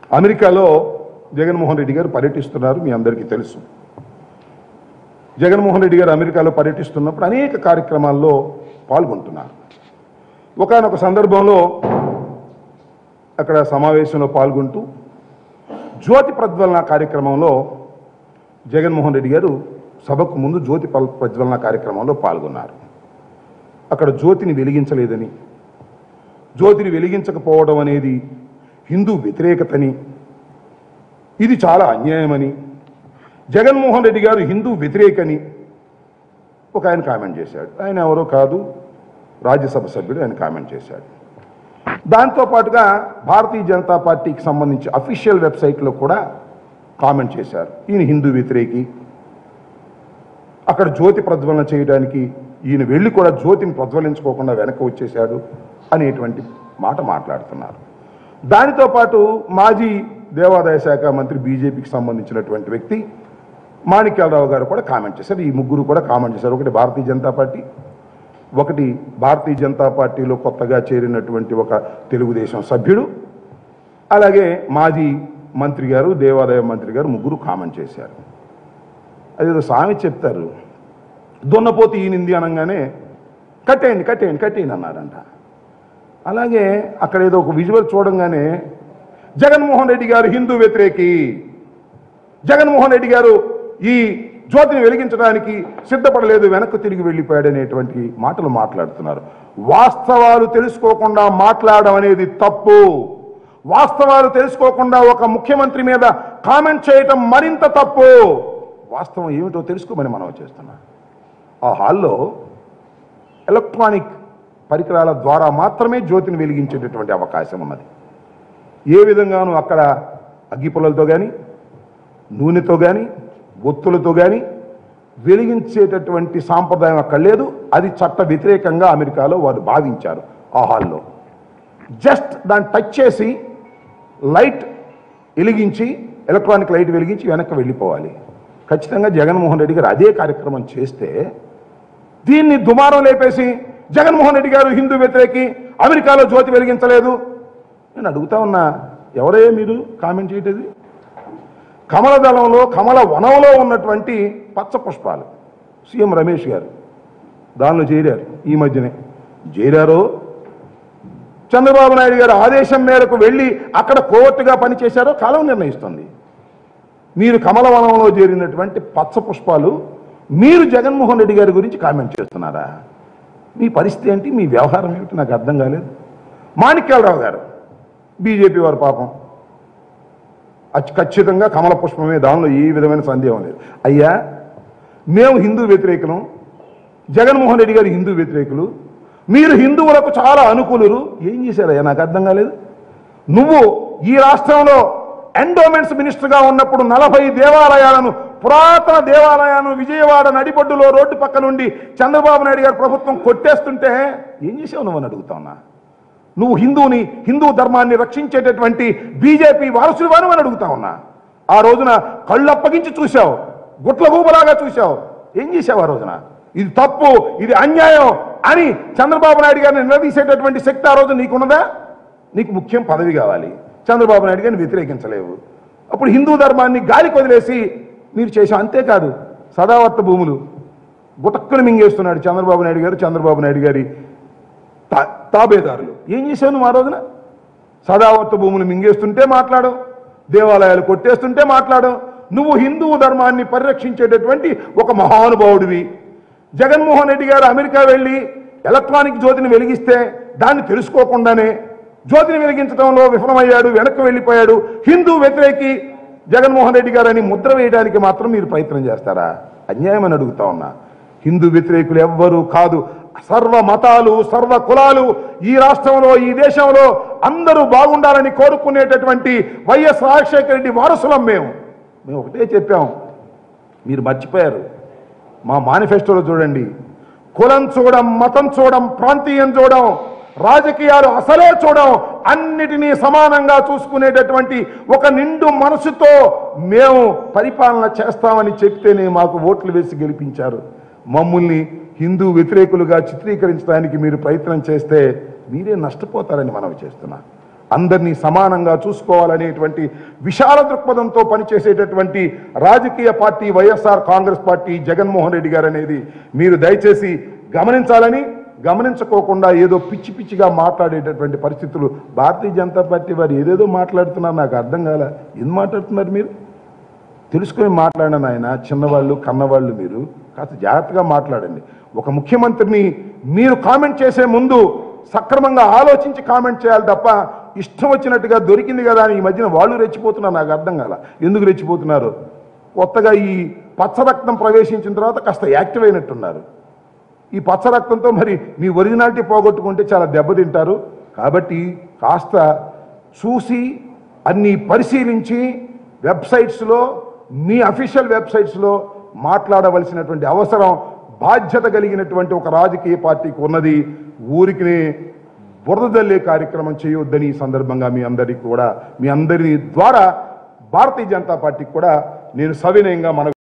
అమెరికాలో జగన్మోహన్ రెడ్డి గారు పర్యటిస్తున్నారు మీ అందరికీ తెలుసు జగన్మోహన్ రెడ్డి గారు అమెరికాలో పర్యటిస్తున్నప్పుడు అనేక కార్యక్రమాల్లో పాల్గొంటున్నారు ఒకానొక సందర్భంలో అక్కడ సమావేశంలో పాల్గొంటూ జ్యోతి ప్రజ్వలన కార్యక్రమంలో జగన్మోహన్ రెడ్డి గారు సభకు ముందు జ్యోతి పల్- ప్రజ్వలన కార్యక్రమంలో పాల్గొన్నారు అక్కడ జ్యోతిని వెలిగించలేదని జ్యోతిని వెలిగించకపోవడం అనేది హిందూ వ్యతిరేకతని ఇది చాలా అన్యాయమని జగన్మోహన్ రెడ్డి గారు హిందూ వ్యతిరేకని ఒక ఆయన కామెంట్ చేశాడు ఆయన ఎవరో కాదు రాజ్యసభ సభ్యుడు ఆయన కామెంట్ చేశాడు దాంతో పాటుగా భారతీయ జనతా పార్టీకి సంబంధించి అఫీషియల్ వెబ్సైట్లో కూడా కామెంట్ చేశారు ఈయన హిందూ వ్యతిరేకి అక్కడ జ్యోతి ప్రజ్వలన చేయడానికి ఈయన వెళ్ళి కూడా జ్యోతిని ప్రజ్వలించుకోకుండా వెనక్కి వచ్చేశాడు అనేటువంటి మాట మాట్లాడుతున్నారు దానితో పాటు మాజీ దేవాదాయ శాఖ మంత్రి బీజేపీకి సంబంధించినటువంటి వ్యక్తి మాణిక్యాలరావు గారు కూడా కామెంట్ చేశారు ఈ ముగ్గురు కూడా కామెంట్ చేశారు ఒకటి భారతీయ జనతా పార్టీ ఒకటి భారతీయ జనతా పార్టీలో కొత్తగా చేరినటువంటి ఒక తెలుగుదేశం సభ్యుడు అలాగే మాజీ మంత్రి గారు దేవాదాయ మంత్రి గారు ముగ్గురు కామెంట్ చేశారు అదేదో స్వామి చెప్తారు దున్నపోతు ఈనింది అనగానే కట్టేయండి కట్టేయండి కట్టేయండి అన్నారంట అలాగే అక్కడ ఏదో ఒక విజువల్ చూడంగానే జగన్మోహన్ రెడ్డి గారు హిందూ వ్యతిరేకి జగన్మోహన్ రెడ్డి గారు ఈ జ్యోతిని వెలిగించడానికి సిద్ధపడలేదు వెనక్కు తిరిగి వెళ్ళిపోయాడు అనేటువంటి మాటలు మాట్లాడుతున్నారు వాస్తవాలు తెలుసుకోకుండా మాట్లాడడం అనేది తప్పు వాస్తవాలు తెలుసుకోకుండా ఒక ముఖ్యమంత్రి మీద కామెంట్ చేయటం మరింత తప్పు వాస్తవం ఏమిటో తెలుసుకోమని మనం చేస్తున్నాం ఆ హాల్లో ఎలక్ట్రానిక్ పరికరాల ద్వారా మాత్రమే జ్యోతిని వెలిగించేటటువంటి అవకాశం ఉన్నది ఏ విధంగానూ అక్కడ అగ్గిపుల్లలతో కానీ నూనెతో కానీ ఒత్తులతో కానీ వెలిగించేటటువంటి సాంప్రదాయం అక్కడ లేదు అది చట్ట వ్యతిరేకంగా అమెరికాలో వారు భావించారు ఆ హాల్లో జస్ట్ దాన్ని టచ్ చేసి లైట్ వెలిగించి ఎలక్ట్రానిక్ లైట్ వెలిగించి వెనక్కి వెళ్ళిపోవాలి ఖచ్చితంగా జగన్మోహన్ రెడ్డి గారు అదే కార్యక్రమం చేస్తే దీన్ని దుమారం లేపేసి జగన్మోహన్ రెడ్డి గారు హిందూ వ్యతిరేకి అమెరికాలో జ్యోతి వెలిగించలేదు నేను అడుగుతా ఉన్నా ఎవరే మీరు కామెంట్ చేయటది కమల దళంలో కమల వనంలో ఉన్నటువంటి పచ్చ పుష్పాలు సీఎం రమేష్ గారు దానిలో చేరారు ఈ మధ్యనే చేరారో చంద్రబాబు నాయుడు గారు ఆదేశం మేరకు వెళ్ళి అక్కడ కోర్టుగా పనిచేశారో కాలం నిర్ణయిస్తుంది మీరు కమలవనంలో చేరినటువంటి పచ్చ పుష్పాలు మీరు జగన్మోహన్ రెడ్డి గారి గురించి కామెంట్ చేస్తున్నారా మీ పరిస్థితి ఏంటి మీ వ్యవహారం ఏమిటి నాకు అర్థం కాలేదు మాణిక్యాలరావు గారు బీజేపీ వారు పాపం అచ్- ఖచ్చితంగా కమల పుష్పమే దానిలో ఏ విధమైన సందేహం లేదు అయ్యా మేము హిందూ వ్యతిరేకులం జగన్మోహన్ రెడ్డి గారు హిందూ వ్యతిరేకులు మీరు హిందువులకు చాలా అనుకూలురు ఏం చేశారయ్యా నాకు అర్థం కాలేదు నువ్వు ఈ రాష్ట్రంలో ఎండోమెంట్స్ మినిస్టర్గా ఉన్నప్పుడు నలభై దేవాలయాలను పురాతన దేవాలయాలను విజయవాడ నడిబొడ్డులో రోడ్డు పక్క నుండి చంద్రబాబు నాయుడు గారి ప్రభుత్వం కొట్టేస్తుంటే ఏం చేసావు నువ్వు అని అడుగుతా ఉన్నా నువ్వు హిందూని హిందూ ధర్మాన్ని రక్షించేటటువంటి బీజేపీ వారసులు వారు అని అడుగుతా ఉన్నా ఆ రోజున కళ్ళు అప్పగించి చూశావు గుట్ల గూబలాగా చూశావు ఏం చేశావు ఆ రోజున ఇది తప్పు ఇది అన్యాయం అని చంద్రబాబు నాయుడు గారిని నిలదీసేటటువంటి శక్తి ఆ రోజు నీకున్నదా నీకు ముఖ్యం పదవి కావాలి చంద్రబాబు నాయుడు గారిని వ్యతిరేకించలేవు అప్పుడు హిందూ ధర్మాన్ని గాలికి వదిలేసి మీరు చేశాం అంతేకాదు సదావర్త భూములు గుటక్కులు మింగేస్తున్నాడు చంద్రబాబు నాయుడు గారు చంద్రబాబు నాయుడు గారి తా- తాబేదారులు ఏం చేశావు నువ్వు ఆ రోజున సదావర్త భూములు మింగేస్తుంటే మాట్లాడు దేవాలయాలు కొట్టేస్తుంటే మాట్లాడు నువ్వు హిందూ ధర్మాన్ని పరిరక్షించేటటువంటి ఒక మహానుభావుడివి జగన్మోహన్ రెడ్డి గారు అమెరికా వెళ్ళి ఎలక్ట్రానిక్ జ్యోతిని వెలిగిస్తే దాన్ని తెలుసుకోకుండానే జ్యోతిని వెలిగించడంలో విఫలమయ్యాడు వెనక్కి వెళ్ళిపోయాడు హిందూ వ్యతిరేకి జగన్మోహన్ రెడ్డి గారు అని ముద్ర వేయడానికి మాత్రం మీరు ప్రయత్నం చేస్తారా అన్యాయం అని అడుగుతా ఉన్నా హిందూ వ్యతిరేకులు ఎవ్వరూ కాదు సర్వ మతాలు సర్వ కులాలు ఈ రాష్ట్రంలో ఈ దేశంలో అందరూ బాగుండాలని కోరుకునేటటువంటి వైఎస్ రాజశేఖర రెడ్డి వారసులం మేము మేము ఒకటే చెప్పాం మీరు మర్చిపోయారు మా మేనిఫెస్టోలో చూడండి కులం చూడం మతం చూడం ప్రాంతీయం చూడం రాజకీయాలు అసలే చూడం అన్నిటినీ సమానంగా చూసుకునేటటువంటి ఒక నిండు మనసుతో మేము పరిపాలన చేస్తామని చెప్తేనే మాకు ఓట్లు వేసి గెలిపించారు మమ్మల్ని హిందూ వ్యతిరేకులుగా చిత్రీకరించడానికి మీరు ప్రయత్నం చేస్తే మీరే నష్టపోతారని మనవి చేస్తున్నా అందరినీ సమానంగా చూసుకోవాలనేటువంటి విశాల దృక్పథంతో పనిచేసేటటువంటి రాజకీయ party YSR Congress party Jaganmohan Reddy గారు అనేది మీరు దయచేసి గమనించాలని గమనించుకోకుండా ఏదో పిచ్చి పిచ్చిగా మాట్లాడేటటువంటి పరిస్థితులు భారతీయ జనతా పార్టీ వారు ఏదేదో మాట్లాడుతున్నారు నాకు అర్థం కాల ఏం మాట్లాడుతున్నారు మీరు తెలుసుకొని మాట్లాడిన ఆయన చిన్నవాళ్ళు కన్నవాళ్ళు మీరు కాస్త జాగ్రత్తగా మాట్లాడండి ఒక ముఖ్యమంత్రిని మీరు కామెంట్ చేసే ముందు సక్రమంగా ఆలోచించి కామెంట్ చేయాలి తప్ప ఇష్టం వచ్చినట్టుగా దొరికింది కదా అని ఈ మధ్యన వాళ్ళు రెచ్చిపోతున్నారు నాకు అర్థం కాల ఎందుకు రెచ్చిపోతున్నారు కొత్తగా ఈ పచ్చ రక్తం ప్రవేశించిన తర్వాత కాస్త యాక్టివ్ అయినట్టున్నారు ఈ పచ్చ రక్తంతో మరి మీ ఒరిజినాలిటీ పోగొట్టుకుంటే చాలా దెబ్బతింటారు కాబట్టి కాస్త చూసి అన్ని పరిశీలించి వెబ్సైట్స్లో మీ అఫీషియల్ వెబ్సైట్స్లో మాట్లాడవలసినటువంటి అవసరం బాధ్యత కలిగినటువంటి ఒక రాజకీయ పార్టీకి ఉన్నది ఊరికి బురద జల్లే కార్యక్రమం చేయొద్దని ఈ సందర్భంగా మీ అందరికీ కూడా మీ అందరి ద్వారా భారతీయ జనతా పార్టీకి కూడా నేను సవినయంగా మన